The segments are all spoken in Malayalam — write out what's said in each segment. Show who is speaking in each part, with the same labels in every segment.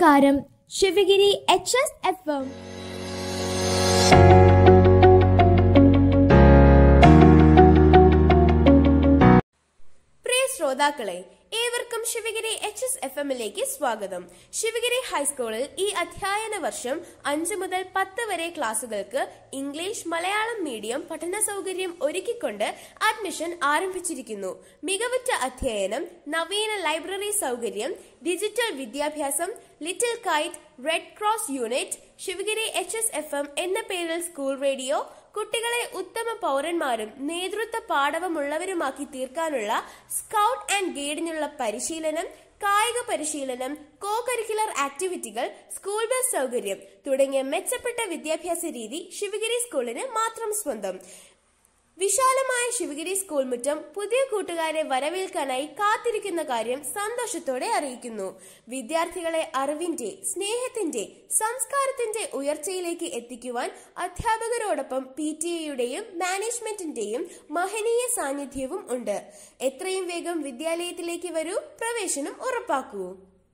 Speaker 1: നമസ്കാരം Sivagiri H S F M പ്രിയ ശ്രോതാക്കളെ ഏവർക്കും ശിവഗിരി എച്ച് എസ് എഫ് എമ്മിലേക്ക് സ്വാഗതം ശിവഗിരി ഹൈസ്കൂളിൽ ഈ അധ്യയന വർഷം അഞ്ച് മുതൽ പത്ത് വരെ ക്ലാസുകൾക്ക് ഇംഗ്ലീഷ് മലയാളം മീഡിയം പഠന സൗകര്യം ഒരുക്കിക്കൊണ്ട് അഡ്മിഷൻ ആരംഭിച്ചിരിക്കുന്നു മികവുറ്റ അധ്യയനം നവീന ലൈബ്രറി സൗകര്യം ഡിജിറ്റൽ വിദ്യാഭ്യാസം little kite red cross unit Sivagiri H S F M എന്ന പേരിൽ സ്കൂൾ റേഡിയോ കുട്ടികളെ ഉത്തമ പൗരന്മാരും നേതൃത്വ പാടവമുള്ളവരുമാക്കി തീർക്കാനുള്ള സ്കൗട്ട് ആൻഡ് ഗൈഡിനുള്ള പരിശീലനം കായിക പരിശീലനം കോ കരിക്കുലർ ആക്ടിവിറ്റികൾ സ്കൂൾ ബസ് സൗകര്യം തുടങ്ങിയ മെച്ചപ്പെട്ട വിദ്യാഭ്യാസ രീതി ശിവഗിരി സ്കൂളിന് മാത്രം സ്വന്തം വിശാലമായ ശിവഗിരി സ്കൂൾ മുറ്റം പുതിയ കൂട്ടുകാരെ വരവേൽക്കാനായി കാത്തിരിക്കുന്ന കാര്യം സന്തോഷത്തോടെ അറിയിക്കുന്നു വിദ്യാർത്ഥികളെ അറിവിന്റെ സ്നേഹത്തിന്റെ സംസ്കാരത്തിന്റെ ഉയർച്ചയിലേക്ക് എത്തിക്കുവാൻ അധ്യാപകരോടൊപ്പം പി ടി എയുടെയും മാനേജ്മെന്റിന്റെയും മഹനീയ സാന്നിധ്യവും ഉണ്ട് എത്രയും വേഗം വിദ്യാലയത്തിലേക്ക് വരൂ പ്രവേശനം ഉറപ്പാക്കൂ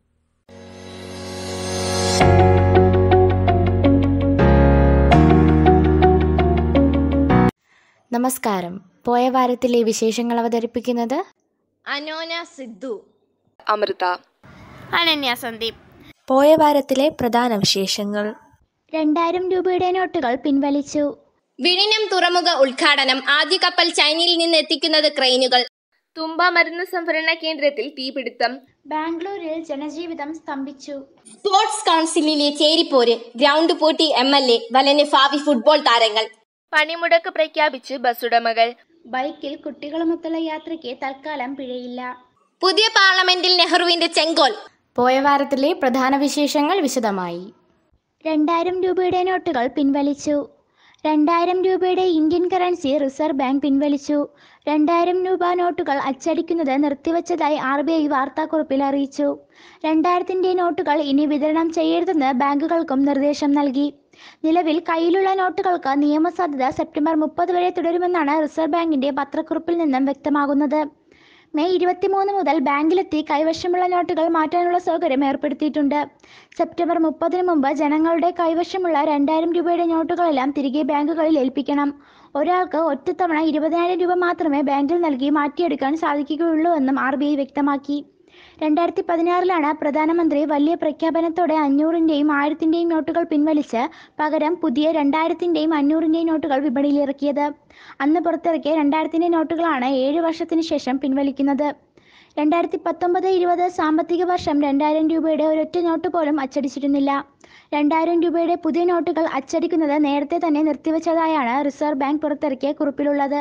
Speaker 2: നമസ്കാരം പോയ വാരത്തിലെ വിശേഷങ്ങൾ അവതരിപ്പിക്കുന്നത്
Speaker 3: അനോന സിദ്ധു
Speaker 4: അമൃത
Speaker 3: അനന്യ സന്ദീപ്
Speaker 2: പോയ വാരത്തിലെ പ്രധാന വിശേഷങ്ങൾ
Speaker 5: രണ്ടായിരം രൂപയുടെ നോട്ടുകൾ പിൻവലിച്ചു
Speaker 3: വിഴിഞ്ഞം തുറമുഖ ഉദ്ഘാടനം ആദ്യ കപ്പൽ ചൈനയിൽ നിന്ന് എത്തിക്കുന്നത് ക്രെയിനുകൾ
Speaker 4: തുമ്പ മരുന്ന് സംഭരണ കേന്ദ്രത്തിൽ തീപിടുത്തം
Speaker 5: ബാംഗ്ലൂരിൽ ജനജീവിതം സ്തംഭിച്ചു
Speaker 3: സ്പോർട്സ് കൗൺസിലിലെ ചേരിപ്പോര് ഗ്രൗണ്ട് പൂട്ടി എം എൽ എ വലന് ഭാവി ഫുട്ബോൾ താരങ്ങൾ
Speaker 4: പണിമുടക്ക് പ്രഖ്യാപിച്ച് ബസ്സുടമകൾ
Speaker 5: ബൈക്കിൽ കുട്ടികളുമൊത്തുള്ള യാത്രയ്ക്ക് തൽക്കാലം പിഴയില്ല
Speaker 3: പുതിയ പാർലമെന്റിൽ നെഹ്റുവിന്റെ ചെങ്കോൽ
Speaker 2: പോയ വാരത്തിലെ പ്രധാന വിശേഷങ്ങൾ വിശദമായി
Speaker 5: രണ്ടായിരം രൂപയുടെ നോട്ടുകൾ പിൻവലിച്ചു രണ്ടായിരം രൂപയുടെ ഇന്ത്യൻ കറൻസി റിസർവ് ബാങ്ക് പിൻവലിച്ചു രണ്ടായിരം രൂപ നോട്ടുകൾ അച്ചടിക്കുന്നത് നിർത്തിവച്ചതായി ആർ ബി ഐ വാർത്താക്കുറിപ്പിൽ അറിയിച്ചു രണ്ടായിരത്തിൻ്റെ നോട്ടുകൾ ഇനി വിതരണം ചെയ്യരുതെന്ന് ബാങ്കുകൾക്കും നിർദ്ദേശം നൽകി നിലവിൽ കയ്യിലുള്ള നോട്ടുകൾക്ക് നിയമസാധ്യത സെപ്റ്റംബർ മുപ്പത് വരെ തുടരുമെന്നാണ് റിസർവ് ബാങ്കിന്റെ പത്രക്കുറിപ്പിൽ നിന്നും വ്യക്തമാകുന്നത് മെയ് ഇരുപത്തിമൂന്ന് മുതൽ ബാങ്കിലെത്തി കൈവശമുള്ള നോട്ടുകൾ മാറ്റാനുള്ള സൗകര്യം ഏർപ്പെടുത്തിയിട്ടുണ്ട് സെപ്റ്റംബർ മുപ്പതിന് മുമ്പ് ജനങ്ങളുടെ കൈവശമുള്ള രണ്ടായിരം രൂപയുടെ നോട്ടുകളെല്ലാം തിരികെ ബാങ്കുകളിൽ ഏൽപ്പിക്കണം ഒരാൾക്ക് ഒറ്റത്തവണ ഇരുപതിനായിരം രൂപ മാത്രമേ ബാങ്കിൽ നൽകി മാറ്റിയെടുക്കാൻ സാധിക്കുകയുള്ളൂ എന്നും ആർ വ്യക്തമാക്കി രണ്ടായിരത്തി പതിനാറിലാണ് പ്രധാനമന്ത്രി വലിയ പ്രഖ്യാപനത്തോടെ അഞ്ഞൂറിൻ്റെയും ആയിരത്തിൻ്റെയും നോട്ടുകൾ പിൻവലിച്ച് പകരം പുതിയ രണ്ടായിരത്തിൻ്റെയും അഞ്ഞൂറിൻ്റെയും നോട്ടുകൾ വിപണിയിലിറക്കിയത് അന്ന് പുറത്തിറക്കിയ രണ്ടായിരത്തിൻ്റെ നോട്ടുകളാണ് ഏഴ് വർഷത്തിന് ശേഷം പിൻവലിക്കുന്നത് രണ്ടായിരത്തി പത്തൊമ്പത് ഇരുപത് സാമ്പത്തിക വർഷം രണ്ടായിരം രൂപയുടെ ഒരൊറ്റ നോട്ട് പോലും അച്ചടിച്ചിരുന്നില്ല രണ്ടായിരം രൂപയുടെ പുതിയ നോട്ടുകൾ അച്ചടിക്കുന്നത് നേരത്തെ തന്നെ നിർത്തിവച്ചതായാണ് റിസർവ് ബാങ്ക് പുറത്തിറക്കിയ കുറിപ്പിലുള്ളത്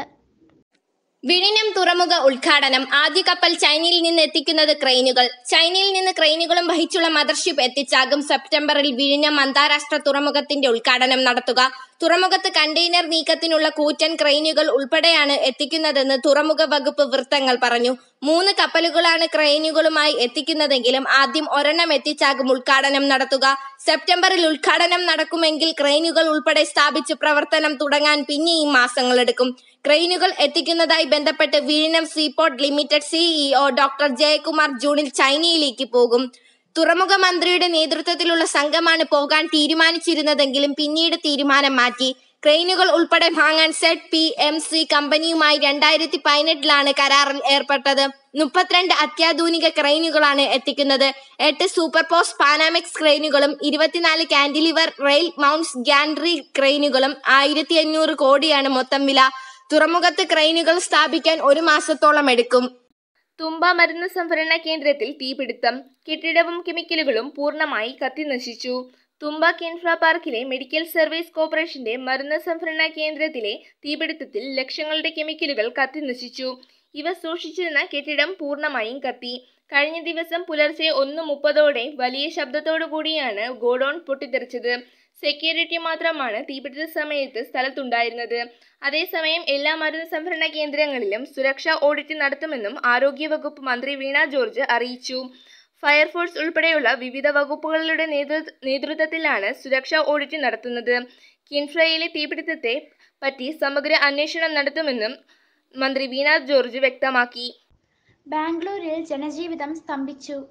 Speaker 3: വിഴിഞ്ഞം തുറമുഖ ഉദ്ഘാടനം ആദ്യ കപ്പൽ ചൈനയിൽ നിന്ന് എത്തിക്കുന്നത് ക്രെയിനുകൾ ചൈനയിൽ നിന്ന് ക്രെയിനുകളും വഹിച്ചുള്ള മദർഷിപ്പ് എത്തിച്ചാകും സെപ്റ്റംബറിൽ വിഴിഞ്ഞം അന്താരാഷ്ട്ര തുറമുഖത്തിന്റെ ഉദ്ഘാടനം നടത്തുക തുറമുഖത്ത് കണ്ടെയ്നർ നീക്കത്തിനുള്ള കൂറ്റൻ ക്രെയിനുകൾ ഉൾപ്പെടെയാണ് എത്തിക്കുന്നതെന്ന് തുറമുഖ വകുപ്പ് വൃത്തങ്ങൾ പറഞ്ഞു മൂന്ന് കപ്പലുകളാണ് ക്രെയിനുകളുമായി എത്തിക്കുന്നതെങ്കിലും ആദ്യം ഒരെണ്ണം എത്തിച്ചാകും ഉദ്ഘാടനം നടത്തുക സെപ്റ്റംബറിൽ ഉദ്ഘാടനം നടക്കുമെങ്കിൽ ക്രെയിനുകൾ ഉൾപ്പെടെ സ്ഥാപിച്ച് പ്രവർത്തനം തുടങ്ങാൻ പിന്നെയും മാസങ്ങളെടുക്കും ക്രെയിനുകൾ എത്തിക്കുന്നതായി ബന്ധപ്പെട്ട് വിഴിഞ്ഞം seaport limited CEO doctor Jayakumar ജൂണിൽ ചൈനയിലേക്ക് പോകും തുറമുഖ മന്ത്രിയുടെ നേതൃത്വത്തിലുള്ള സംഘമാണ് പോകാൻ തീരുമാനിച്ചിരുന്നതെങ്കിലും പിന്നീട് തീരുമാനം മാറ്റി ക്രെയിനുകൾ ഉൾപ്പെടെ വാങ്ങാൻ സെഡ് പി എം സി കമ്പനിയുമായി രണ്ടായിരത്തി പതിനെട്ടിലാണ് കരാറിൽ ഏർപ്പെട്ടത് മുപ്പത്തിരണ്ട് അത്യാധുനിക ക്രെയിനുകളാണ് എത്തിക്കുന്നത് എട്ട് സൂപ്പർ പോസ്റ്റ് പാനാമിക്സ് ക്രെയിനുകളും ഇരുപത്തിനാല് കാൻഡിലിവർ റെയിൽ മൗണ്ട്സ് ഗാൻഡ്രി ക്രെയിനുകളും ആയിരത്തി അഞ്ഞൂറ് കോടിയാണ് മൊത്തം വില തുറമുഖത്ത് ക്രെയിനുകൾ സ്ഥാപിക്കാൻ ഒരു മാസത്തോളം എടുക്കും
Speaker 4: തുമ്പ മരുന്ന് സംഭരണ കേന്ദ്രത്തിൽ തീപിടുത്തം കെട്ടിടവും കെമിക്കലുകളും പൂർണ്ണമായി കത്തിനശിച്ചു തുമ്പ കിൻഫ്ര പാർക്കിലെ മെഡിക്കൽ സർവീസ് കോർപ്പറേഷന്റെ മരുന്ന് സംഭരണ കേന്ദ്രത്തിലെ തീപിടുത്തത്തിൽ ലക്ഷങ്ങളുടെ കെമിക്കലുകൾ കത്തിനശിച്ചു ഇവ സൂക്ഷിച്ചിരുന്ന കെട്ടിടം പൂർണ്ണമായും കത്തി കഴിഞ്ഞ ദിവസം പുലർച്ചെ ഒന്ന് മുപ്പതോടെ വലിയ ശബ്ദത്തോടു കൂടിയാണ് ഗോഡൌൺ പൊട്ടിത്തെറിച്ചത് സെക്യൂരിറ്റി മാത്രമാണ് തീപിടുത്ത സമയത്ത് സ്ഥലത്തുണ്ടായിരുന്നത് അതേസമയം എല്ലാ മരുന്ന് സംഭരണ കേന്ദ്രങ്ങളിലും സുരക്ഷാ ഓഡിറ്റ് നടത്തുമെന്നും ആരോഗ്യവകുപ്പ് മന്ത്രി വീണ ജോർജ് അറിയിച്ചു ഫയർഫോഴ്സ് ഉൾപ്പെടെയുള്ള വിവിധ വകുപ്പുകളുടെ നേതൃ- നേതൃത്വത്തിലാണ് സുരക്ഷാ ഓഡിറ്റ് നടത്തുന്നത് കിൻഫ്രയിലെ തീപിടുത്തത്തെ പറ്റി സമഗ്ര അന്വേഷണം നടത്തുമെന്നും മന്ത്രി വീണ ജോർജ് വ്യക്തമാക്കി
Speaker 5: ബാംഗ്ലൂരിൽ ജനജീവിതം സ്തംഭിച്ചു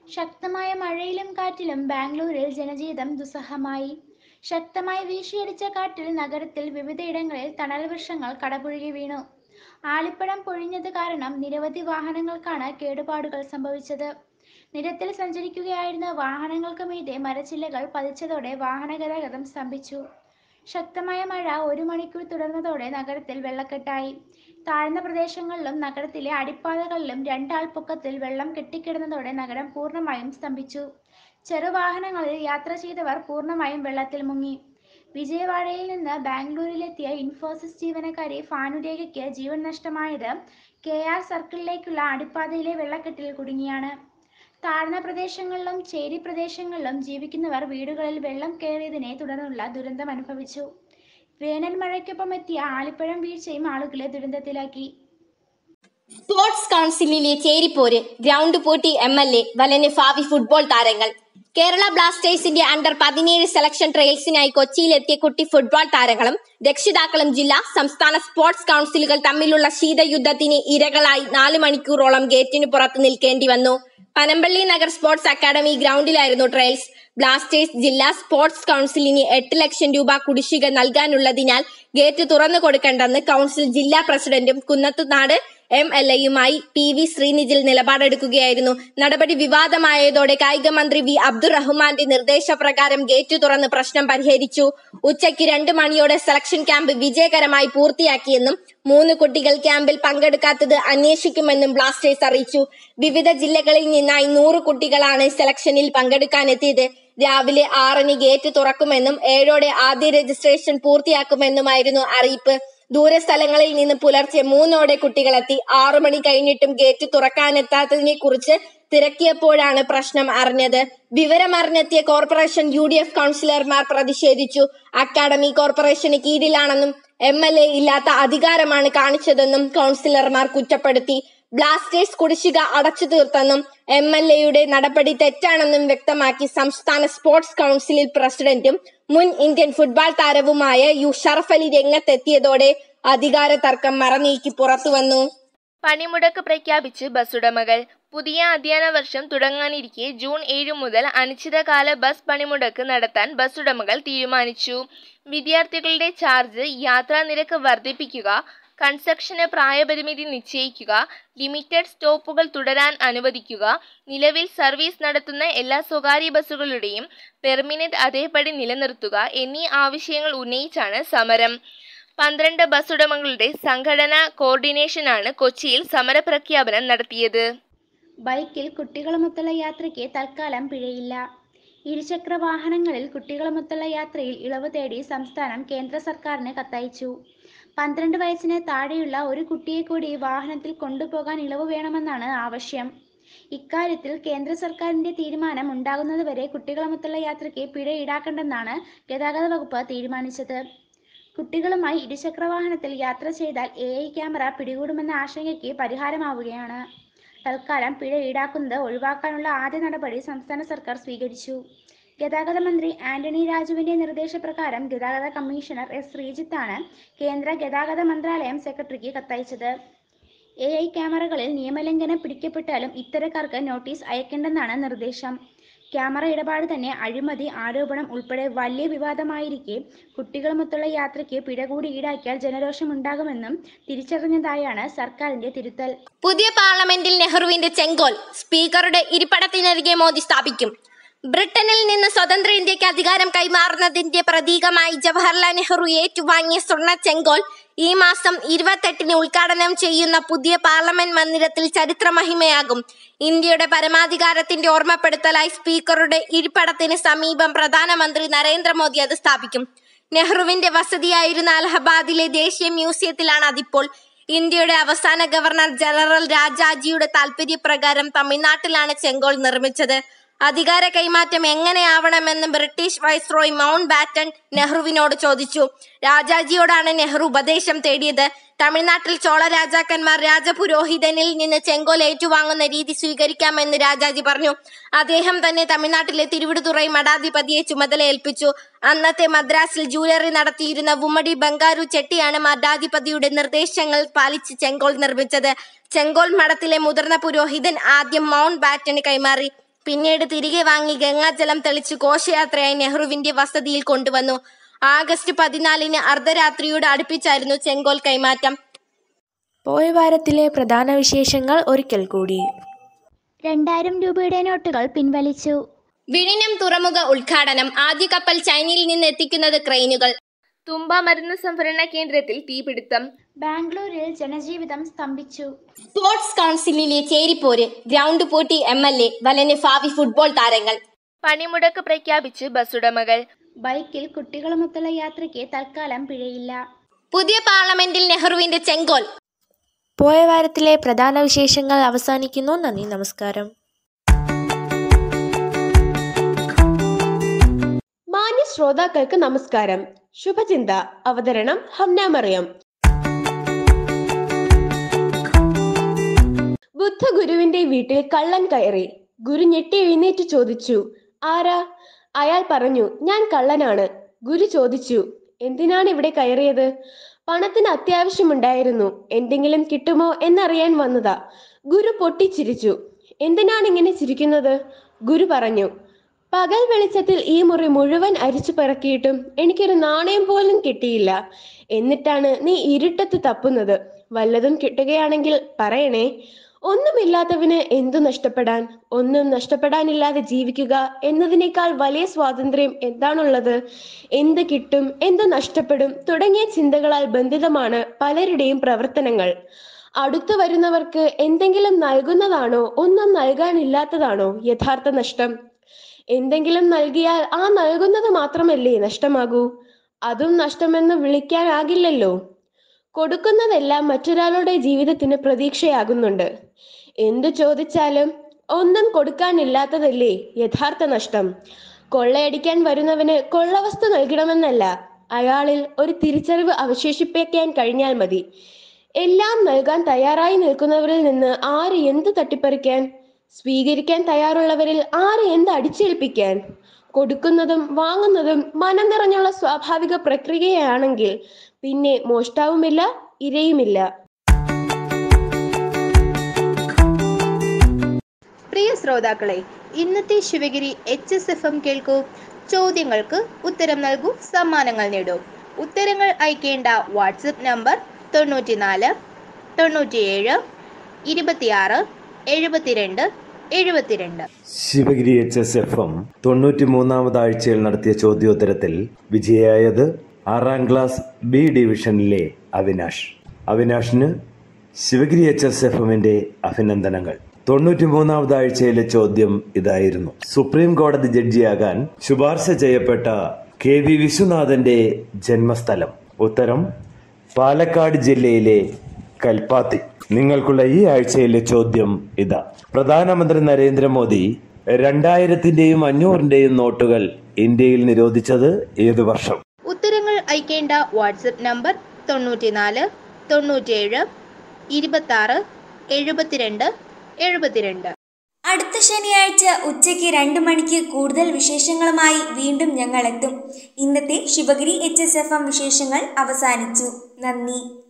Speaker 5: ശക്തമായ മഴയിലും കാറ്റിലും ബാംഗ്ലൂരിൽ ജനജീവിതം ദുസ്സഹമായി ശക്തമായി വീശിയടിച്ച കാറ്റിൽ നഗരത്തിൽ വിവിധയിടങ്ങളിൽ തണൽ വൃക്ഷങ്ങൾ കടപുഴകി വീണു ആലിപ്പഴം പൊഴിഞ്ഞത് കാരണം നിരവധി വാഹനങ്ങൾക്കാണ് കേടുപാടുകൾ സംഭവിച്ചത് നിരത്തിൽ സഞ്ചരിക്കുകയായിരുന്ന വാഹനങ്ങൾക്ക് മീതെ മരച്ചില്ലകൾ പതിച്ചതോടെ വാഹന ഗതാഗതം സ്തംഭിച്ചു ശക്തമായ മഴ ഒരു മണിക്കൂർ തുടർന്നതോടെ നഗരത്തിൽ വെള്ളക്കെട്ടായി താഴ്ന്ന പ്രദേശങ്ങളിലും നഗരത്തിലെ അടിപ്പാതകളിലും രണ്ടാൾ പൊക്കത്തിൽ വെള്ളം കെട്ടിക്കിടന്നതോടെ നഗരം പൂർണ്ണമായും സ്തംഭിച്ചു ചെറുവാഹനങ്ങളിൽ യാത്ര ചെയ്തവർ പൂർണ്ണമായും വെള്ളത്തിൽ മുങ്ങി വിജയവാഡയിൽ നിന്ന് ബാംഗ്ലൂരിലെത്തിയ ഇൻഫോസിസ് ജീവനക്കാരി ഫാനുരേഖയ്ക്ക് ജീവൻ നഷ്ടമായത് കെ ആർ സർക്കിളിലേക്കുള്ള അടിപ്പാതയിലെ വെള്ളക്കെട്ടിൽ കുടുങ്ങിയാണ് താഴ്ന്ന പ്രദേശങ്ങളിലും ചേരി പ്രദേശങ്ങളിലും ജീവിക്കുന്നവർ വീടുകളിൽ വെള്ളം കയറിയതിനെ തുടർന്നുള്ള ദുരന്തം അനുഭവിച്ചു വേനൽ മഴയ്ക്കൊപ്പം എത്തിയ ആലിപ്പഴം വീഴ്ചയും ആളുകളെ ദുരന്തത്തിലാക്കി
Speaker 3: സ്പോർട്സ് കൗൺസിലിലെ ചേരിപ്പോര് ഗ്രൗണ്ട് പൂട്ടി എം എൽ എ വലന് ഭാവി ഫുട്ബോൾ താരങ്ങൾ കേരള ബ്ലാസ്റ്റേഴ്സിന്റെ അണ്ടർ പതിനേഴ് സെലക്ഷൻ ട്രയൽസിനായി കൊച്ചിയിലെത്തിയ കുട്ടി ഫുട്ബോൾ താരങ്ങളും രക്ഷിതാക്കളും ജില്ലാ സംസ്ഥാന സ്പോർട്സ് കൗൺസിലുകൾ തമ്മിലുള്ള ശീതയുദ്ധത്തിന് ഇരകളായി നാല് മണിക്കൂറോളം ഗേറ്റിന് പുറത്ത് നിൽക്കേണ്ടി വന്നു പനമ്പള്ളി നഗർ സ്പോർട്സ് അക്കാദമി ഗ്രൗണ്ടിലായിരുന്നു ട്രയൽസ് ബ്ലാസ്റ്റേഴ്സ് ജില്ലാ സ്പോർട്സ് കൗൺസിലിന് എട്ട് ലക്ഷം രൂപ കുടിശ്ശിക നൽകാനുള്ളതിനാൽ ഗേറ്റ് തുറന്നു കൊടുക്കണ്ടെന്ന് കൗൺസിൽ ജില്ലാ പ്രസിഡന്റും കുന്നത്തുനാട് എം എൽ എയുമായി പി വി ശ്രീനിജിൽ നിലപാടെടുക്കുകയായിരുന്നു നടപടി വിവാദമായതോടെ കായിക മന്ത്രി വി അബ്ദുറഹ്മാന്റെ നിർദ്ദേശപ്രകാരം ഗേറ്റ് തുറന്ന് പ്രശ്നം പരിഹരിച്ചു ഉച്ചയ്ക്ക് രണ്ട് മണിയോടെ സെലക്ഷൻ ക്യാമ്പ് വിജയകരമായി പൂർത്തിയാക്കിയെന്നും മൂന്ന് കുട്ടികൾ ക്യാമ്പിൽ പങ്കെടുക്കാത്തത് അന്വേഷിക്കുമെന്നും ബ്ലാസ്റ്റേഴ്സ് അറിയിച്ചു വിവിധ ജില്ലകളിൽ നിന്നായി നൂറ് കുട്ടികളാണ് സെലക്ഷനിൽ പങ്കെടുക്കാനെത്തിയത് രാവിലെ ആറിന് ഗേറ്റ് തുറക്കുമെന്നും ഏഴോടെ ആദ്യ രജിസ്ട്രേഷൻ പൂർത്തിയാക്കുമെന്നുമായിരുന്നു അറിയിപ്പ് ദൂരസ്ഥലങ്ങളിൽ നിന്ന് പുലർച്ചെ മൂന്നോടെ കുട്ടികളെത്തി ആറു മണി കഴിഞ്ഞിട്ടും ഗേറ്റ് തുറക്കാനെത്താത്തതിനെ കുറിച്ച് തിരക്കിയപ്പോഴാണ് പ്രശ്നം അറിഞ്ഞത് വിവരമറിഞ്ഞെത്തിയ കോർപ്പറേഷൻ യു ഡി എഫ് കൗൺസിലർമാർ പ്രതിഷേധിച്ചു അക്കാദമി കോർപ്പറേഷന് കീഴിലാണെന്നും എം എൽ എ ഇല്ലാത്ത അധികാരമാണ് കാണിച്ചതെന്നും കൗൺസിലർമാർ കുറ്റപ്പെടുത്തി ബ്ലാസ്റ്റേഴ്സ് കുടിശ്ശിക അടച്ചു തീർത്തെന്നും എം എൽ എയുടെ നടപടി തെറ്റാണെന്നും വ്യക്തമാക്കി സംസ്ഥാന സ്പോർട്സ് കൗൺസിലിൽ പ്രസിഡന്റും മുൻ ഇന്ത്യൻ ഫുട്ബോൾ താരവുമായ യു ഷറഫ് അലി രംഗത്തെത്തിയതോടെ അധികാര തർക്കം മറനീക്കി പുറത്തുവന്നു
Speaker 4: പണിമുടക്ക് പ്രഖ്യാപിച്ച് ബസ്സുടമകൾ പുതിയ അധ്യയന വർഷം തുടങ്ങാനിരിക്കെ ജൂൺ ഏഴ് മുതൽ അനിശ്ചിതകാല ബസ് പണിമുടക്ക് നടത്താൻ ബസ്സുടമകൾ തീരുമാനിച്ചു വിദ്യാർത്ഥികളുടെ ചാർജ് യാത്രാ നിരക്ക് വർദ്ധിപ്പിക്കുക കൺസ്ട്രക്ഷന് പ്രായപരിമിതി നിശ്ചയിക്കുക ലിമിറ്റഡ് സ്റ്റോപ്പുകൾ തുടരാൻ അനുവദിക്കുക നിലവിൽ സർവീസ് നടത്തുന്ന എല്ലാ സ്വകാര്യ ബസ്സുകളുടെയും പെർമിനന്റ് അതേപടി നിലനിർത്തുക എന്നീ ആവശ്യങ്ങൾ ഉന്നയിച്ചാണ് സമരം പന്ത്രണ്ട് ബസ്സുടമകളുടെ സംഘടനാ കോർഡിനേഷനാണ് കൊച്ചിയിൽ സമരപ്രഖ്യാപനം നടത്തിയത്
Speaker 5: ബൈക്കിൽ കുട്ടികളുമൊത്തുള്ള യാത്രയ്ക്ക് തൽക്കാലം പിഴയില്ല ഇരുചക്ര വാഹനങ്ങളിൽ കുട്ടികളുമൊത്തുള്ള യാത്രയിൽ ഇളവ് തേടി സംസ്ഥാനം കേന്ദ്ര സർക്കാരിന് കത്തയച്ചു പന്ത്രണ്ട് വയസ്സിന് താഴെയുള്ള ഒരു കുട്ടിയെ കൂടി വാഹനത്തിൽ കൊണ്ടുപോകാൻ ഇളവ് വേണമെന്നാണ് ആവശ്യം ഇക്കാര്യത്തിൽ കേന്ദ്ര സർക്കാരിന്റെ തീരുമാനം ഉണ്ടാകുന്നതുവരെ കുട്ടികളുമൊത്തുള്ള യാത്രയ്ക്ക് പിഴ ഈടാക്കണ്ടെന്നാണ് ഗതാഗത വകുപ്പ് തീരുമാനിച്ചത് കുട്ടികളുമായി ഇരുചക്ര വാഹനത്തിൽ യാത്ര ചെയ്താൽ എ ഐ ക്യാമറ പിടികൂടുമെന്ന ആശങ്കയ്ക്ക് പരിഹാരമാവുകയാണ് തൽക്കാലം പിഴ ഈടാക്കുന്നത് ഒഴിവാക്കാനുള്ള ആദ്യ നടപടി സംസ്ഥാന സർക്കാർ സ്വീകരിച്ചു ഗതാഗത മന്ത്രി ആന്റണി രാജുവിന്റെ നിർദ്ദേശപ്രകാരം ഗതാഗത കമ്മീഷണർ എസ് ശ്രീജിത്താണ് കേന്ദ്ര ഗതാഗത മന്ത്രാലയം സെക്രട്ടറിക്ക് കത്തയച്ചത് എ ഐ ക്യാമറകളിൽ നിയമലംഘനം പിടിക്കപ്പെട്ടാലും ഇത്തരക്കാർക്ക് നോട്ടീസ് അയക്കേണ്ടെന്നാണ് നിർദ്ദേശം ക്യാമറ ഇടപാട് തന്നെ അഴിമതി ആരോപണം ഉൾപ്പെടെ വലിയ വിവാദമായിരിക്കെ കുട്ടികളുമൊത്തുള്ള യാത്രയ്ക്ക് പിഴ കൂടി ഈടാക്കിയാൽ ജനരോഷമുണ്ടാകുമെന്നും തിരിച്ചറിഞ്ഞതായാണ് സർക്കാരിന്റെ തിരുത്തൽ
Speaker 3: പുതിയ പാർലമെന്റിൽ നെഹ്റുവിന്റെ ചെങ്കോൽ സ്പീക്കറുടെ ഇരിപ്പടത്തിനരികെ മോദി സ്ഥാപിക്കും ബ്രിട്ടനിൽ നിന്ന് സ്വതന്ത്ര ഇന്ത്യക്ക് അധികാരം കൈമാറുന്നതിന്റെ പ്രതീകമായി ജവഹർലാൽ നെഹ്റു ഏറ്റുവാങ്ങിയ സ്വർണ്ണ ചെങ്കോൽ ഈ മാസം ഇരുപത്തെട്ടിന് ഉദ്ഘാടനം ചെയ്യുന്ന പുതിയ പാർലമെന്റ് മന്ദിരത്തിൽ ചരിത്രമഹിമയാകും ഇന്ത്യയുടെ പരമാധികാരത്തിന്റെ ഓർമ്മപ്പെടുത്തലായി സ്പീക്കറുടെ ഇരിപ്പടത്തിന് സമീപം പ്രധാനമന്ത്രി നരേന്ദ്രമോദി അത് സ്ഥാപിക്കും നെഹ്റുവിന്റെ വസതിയായിരുന്ന അലഹബാദിലെ ദേശീയ മ്യൂസിയത്തിലാണ് അതിപ്പോൾ ഇന്ത്യയുടെ അവസാന ഗവർണർ ജനറൽ രാജാജിയുടെ താൽപര്യപ്രകാരം തമിഴ്നാട്ടിലാണ് ചെങ്കോൾ നിർമ്മിച്ചത് അധികാര കൈമാറ്റം എങ്ങനെയാവണമെന്ന് ബ്രിട്ടീഷ് വൈസ്രോയ് മൗണ്ട് ബാറ്റൺ നെഹ്റുവിനോട് ചോദിച്ചു രാജാജിയോടാണ് നെഹ്റു ഉപദേശം തേടിയത് തമിഴ്നാട്ടിൽ ചോള രാജാക്കന്മാർ രാജപുരോഹിതനിൽ നിന്ന് ചെങ്കോൽ ഏറ്റുവാങ്ങുന്ന രീതി സ്വീകരിക്കാമെന്ന് രാജാജി പറഞ്ഞു അദ്ദേഹം തന്നെ തമിഴ്നാട്ടിലെ തിരുവിടുതുറൈ മഠാധിപതിയെ ചുമതല ഏൽപ്പിച്ചു അന്നത്തെ മദ്രാസിൽ ജൂലറി നടത്തിയിരുന്ന ഉമ്മടി ബംഗാരു ചെട്ടിയാണ് മഠാധിപതിയുടെ നിർദ്ദേശങ്ങൾ പാലിച്ച് ചെങ്കോൽ നിർമ്മിച്ചത് ചെങ്കോൽ മഠത്തിലെ മുതിർന്ന പുരോഹിതൻ ആദ്യം മൗണ്ട് ബാറ്റന് കൈമാറി പിന്നീട് തിരികെ വാങ്ങി ഗംഗാജലം തെളിച്ച് ഘോഷയാത്രയായി നെഹ്റുവിന്റെ വസതിയിൽ കൊണ്ടുവന്നു ആഗസ്റ്റ് പതിനാലിന് അർദ്ധരാത്രിയോട് അടുപ്പിച്ചായിരുന്നു ചെങ്കോൽ കൈമാറ്റം
Speaker 2: പോയ വാരത്തിലെ പ്രധാന വിശേഷങ്ങൾ ഒരിക്കൽ കൂടി
Speaker 5: രണ്ടായിരം രൂപയുടെ നോട്ടുകൾ പിൻവലിച്ചു
Speaker 3: വിഴിഞ്ഞം തുറമുഖ ഉദ്ഘാടനം ആദ്യ കപ്പൽ ചൈനയിൽ നിന്ന് എത്തിക്കുന്നത് ക്രെയിനുകൾ
Speaker 4: തുമ്പ മരുന്ന് സംഭരണ കേന്ദ്രത്തിൽ തീപിടുത്തം
Speaker 5: ബാംഗ്ലൂരിൽ ജനജീവിതം സ്തംഭിച്ചു
Speaker 3: സ്പോർട്സ് കൗൺസിലിലെ ചേരിപ്പോര് ഗ്രൗണ്ട് പൂട്ടി എം എൽ എ വലന് ഭാവി ഫുട്ബോൾ താരങ്ങൾ
Speaker 4: പണിമുടക്ക് പ്രഖ്യാപിച്ച് ബസ്സുടമകൾ
Speaker 5: ബൈക്കിൽ കുട്ടികളുമൊത്തുള്ള യാത്രയ്ക്ക് തൽക്കാലം പിഴയില്ല
Speaker 3: പുതിയ പാർലമെന്റിൽ നെഹ്റുവിന്റെ ചെങ്കോൽ
Speaker 2: പോയ വാരത്തിലെ പ്രധാന വിശേഷങ്ങൾ അവസാനിക്കുന്നു നന്ദി നമസ്കാരം
Speaker 1: മാന്യ ശ്രോതാക്കൾക്ക് നമസ്കാരം ശുഭചിന്ത അവതരണം ഹംന മറിയം ബുദ്ധഗുരുവിന്റെ വീട്ടിൽ കള്ളൻ കയറി ഗുരു ഞെട്ടി എഴുന്നേറ്റ് ചോദിച്ചു ആരാ അയാൾ പറഞ്ഞു ഞാൻ കള്ളനാണ് ഗുരു ചോദിച്ചു എന്തിനാണ് ഇവിടെ കയറിയത് പണത്തിന് അത്യാവശ്യമുണ്ടായിരുന്നു എന്തെങ്കിലും കിട്ടുമോ എന്നറിയാൻ വന്നതാ ഗുരു പൊട്ടിച്ചിരിച്ചു എന്തിനാണ് ഇങ്ങനെ ചിരിക്കുന്നത് ഗുരു പറഞ്ഞു പകൽ വെളിച്ചത്തിൽ ഈ മുറി മുഴുവൻ അരിച്ചു പറക്കിയിട്ടും എനിക്കൊരു നാണയം പോലും കിട്ടിയില്ല എന്നിട്ടാണ് നീ ഇരുട്ടത്ത് തപ്പുന്നത് വല്ലതും കിട്ടുകയാണെങ്കിൽ പറയണേ ഒന്നുമില്ലാത്തവന് എന്തു നഷ്ടപ്പെടാൻ ഒന്നും നഷ്ടപ്പെടാനില്ലാതെ ജീവിക്കുക എന്നതിനേക്കാൾ വലിയ സ്വാതന്ത്ര്യം എന്താണുള്ളത് എന്ത് കിട്ടും എന്ത് നഷ്ടപ്പെടും തുടങ്ങിയ ചിന്തകളാൽ ബന്ധിതമാണ് പലരുടെയും പ്രവർത്തനങ്ങൾ അടുത്തു വരുന്നവർക്ക് എന്തെങ്കിലും നൽകുന്നതാണോ ഒന്നും നൽകാനില്ലാത്തതാണോ യഥാർത്ഥ നഷ്ടം എന്തെങ്കിലും നൽകിയാൽ ആ നൽകുന്നത് മാത്രമല്ലേ നഷ്ടമാകൂ അതും നഷ്ടമെന്ന് വിളിക്കാനാകില്ലല്ലോ കൊടുക്കുന്നതെല്ലാം മറ്റൊരാളുടെ ജീവിതത്തിന് പ്രതീക്ഷയാകുന്നുണ്ട് എന്തു ചോദിച്ചാലും ഒന്നും കൊടുക്കാനില്ലാത്തതല്ലേ യഥാർത്ഥ നഷ്ടം കൊള്ളയടിക്കാൻ വരുന്നവന് കൊള്ളവസ്തു നൽകണമെന്നല്ല അയാളിൽ ഒരു തിരിച്ചറിവ് അവശേഷിപ്പിക്കാൻ കഴിഞ്ഞാൽ മതി എല്ലാം നൽകാൻ തയ്യാറായി നിൽക്കുന്നവരിൽ നിന്ന് ആര് എന്ത് തട്ടിപ്പറിക്കാൻ സ്വീകരിക്കാൻ തയ്യാറുള്ളവരിൽ ആര് എന്ത് അടിച്ചേൽപ്പിക്കാൻ കൊടുക്കുന്നതും വാങ്ങുന്നതും മനം നിറഞ്ഞുള്ള സ്വാഭാവിക പ്രക്രിയയാണെങ്കിൽ പിന്നെ മോഷ്ടാവുമില്ല ഇരയുമില്ല
Speaker 6: പ്രിയ ശ്രോതാക്കളെ ഇന്നത്തെ Sivagiri H S F M കേൾക്കൂ ചോദ്യങ്ങൾക്ക് ഉത്തരം നൽകൂ സമ്മാനങ്ങൾ നേടൂ ഉത്തരങ്ങൾ അയക്കേണ്ട വാട്സപ്പ് നമ്പർ തൊണ്ണൂറ്റിനാല് തൊണ്ണൂറ്റിയേഴ് ഇരുപത്തിയാറ് എഴുപത്തിരണ്ട് എഴുപത്തിരണ്ട്
Speaker 7: Sivagiri H S F M തൊണ്ണൂറ്റി മൂന്നാമത് ആഴ്ചയിൽ നടത്തിയ ചോദ്യോത്തരത്തിൽ വിജയായത് ആറാം ക്ലാസ് ബി ഡിവിഷനിലെ അവിനാഷ് അവിനാഷിന് ശിവഗിരി എച്ച് എസ് എഫ് എമ്മിന്റെ അഭിനന്ദനങ്ങൾ തൊണ്ണൂറ്റി മൂന്നാമത് ആഴ്ചയിലെ ചോദ്യം ഇതായിരുന്നു സുപ്രീം കോടതി ജഡ്ജിയാകാൻ ശുപാർശ ചെയ്യപ്പെട്ട കെ വി വിശ്വനാഥന്റെ ജന്മസ്ഥലം ഉത്തരം പാലക്കാട് ജില്ലയിലെ കൽപ്പാത്തി നിങ്ങൾക്കുള്ള ഈ ആഴ്ചയിലെ ചോദ്യം ഇതാ പ്രധാനമന്ത്രി നരേന്ദ്രമോദി രണ്ടായിരത്തിന്റെയും അഞ്ഞൂറിന്റെയും നോട്ടുകൾ ഇന്ത്യയിൽ നിരോധിച്ചത് ഏത് വർഷം
Speaker 6: ഉത്തരങ്ങൾ അയക്കേണ്ട വാട്സപ്പ് നമ്പർ തൊണ്ണൂറ്റിനാല് തൊണ്ണൂറ്റിയേഴ് ഇരുപത്താറ് എഴുപത്തിരണ്ട് എഴുപത്തിരണ്ട്
Speaker 8: അടുത്ത ശനിയാഴ്ച ഉച്ചയ്ക്ക് രണ്ട് മണിക്ക് കൂടുതൽ വിശേഷങ്ങളുമായി വീണ്ടും ഞങ്ങൾ എത്തും ഇന്നത്തെ Sivagiri H S F M വിശേഷങ്ങൾ അവസാനിച്ചു നന്ദി